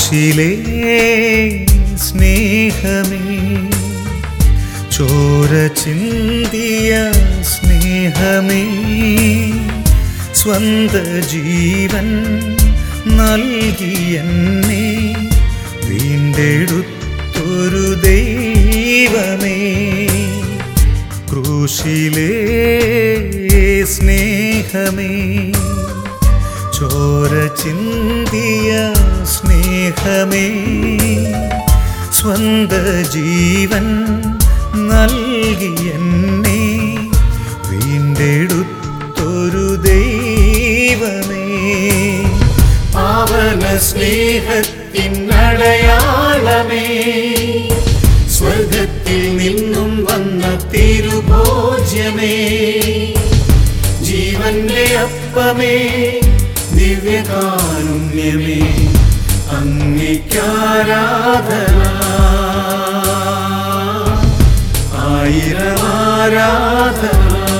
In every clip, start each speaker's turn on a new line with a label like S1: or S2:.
S1: ക്രൂശിലെ സ്നേഹമേ ചോര ചിന്തിയ സ്നേഹമേ സ്വന്ത ജീവൻ നൽകി എന്നെ വീണ്ടെടുത്തൊരു ദൈവമേ ക്രൂശിലെ സ്നേഹമേ ചോര ചിന്തിയ സ്നേഹമേ സ്വന്ത ജീവൻ നൽകി എന്നെ വീണ്ടെടുത്തൊരു ദൈവമേ
S2: പാവന സ്നേഹത്തിനടയാളമേ സ്വർഗത്തിൽ നിന്നും വന്ന തിരുഭോജ്യമേ ജീവന്റെ അപ്പമേ ദിവ്യകാരുണ്യമേ അങ്ങയ്ക്കാരാധന ആയിരം ആരാധന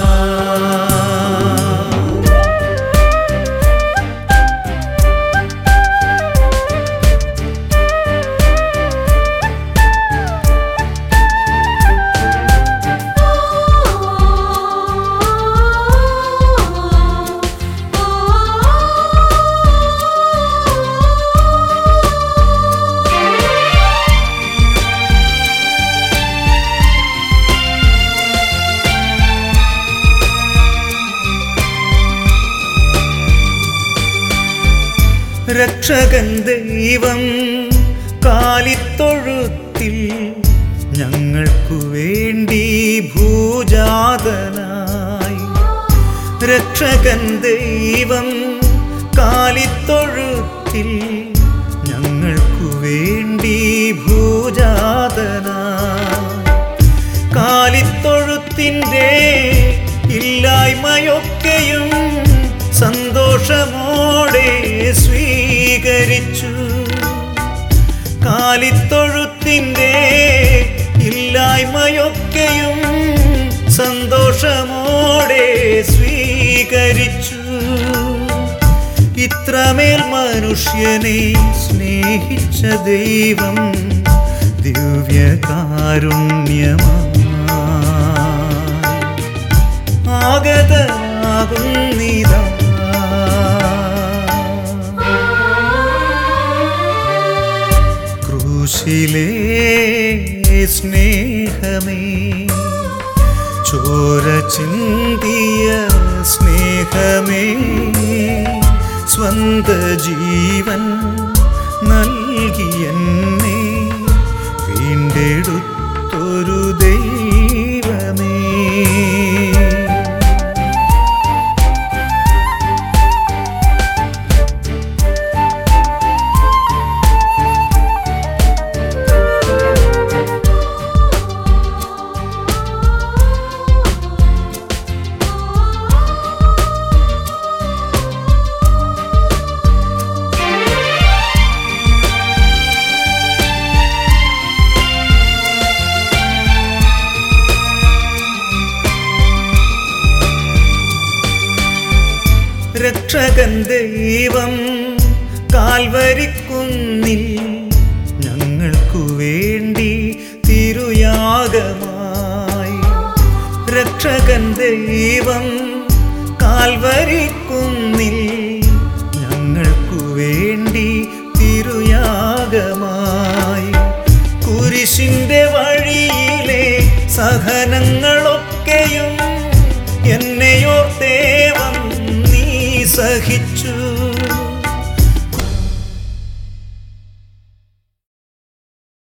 S1: രക്ഷകൻ ദൈവം കാലിത്തൊഴുത്തിൽ ഞങ്ങൾക്കു വേണ്ടി ഭൂജാതനായി രക്ഷകൻ ദൈവം കാലിത്തൊഴുത്തിൽ ഞങ്ങൾക്കു വേണ്ടി ഭൂജാതനായി കാലിത്തൊഴുത്തിൻ്റെ ഇല്ലായ്മയൊക്കെയും സന്തോഷമോടെ സ്വീകരിച്ചു കാലിത്തൊഴുത്തിൻ്റെ ഇല്ലായ്മയൊക്കെയും സന്തോഷമോടെ സ്വീകരിച്ചു ഇത്രമേൽ മനുഷ്യനെ സ്നേഹിച്ച ദൈവം ദിവ്യകാരുണ്യമായി ആഗതനാകുന്നിതാ ക്രൂശിലെ സ്നേഹമേ ചോര ചിന്തിയ സ്നേഹമേ സ്വന്ത ജീവൻ നൽകി എന്നെ വീണ്ടെടുത്തൊരു ദൈവമേ രക്ഷകൻ ദൈവം കാൽവരിക്കുന്നിൽ ഞങ്ങൾക്കു വേണ്ടി തിരുയാഗമായി രക്ഷകൻ ദൈവം കാൽവരിക്കുന്നിൽ ഞങ്ങൾക്കു വേണ്ടി തിരുയാഗമായി കുരിശിന്റെ വഴിയിലെ സഹനങ്ങളൊക്കെയും എന്നെയോർത്തേവം നീ സഹിച്ചു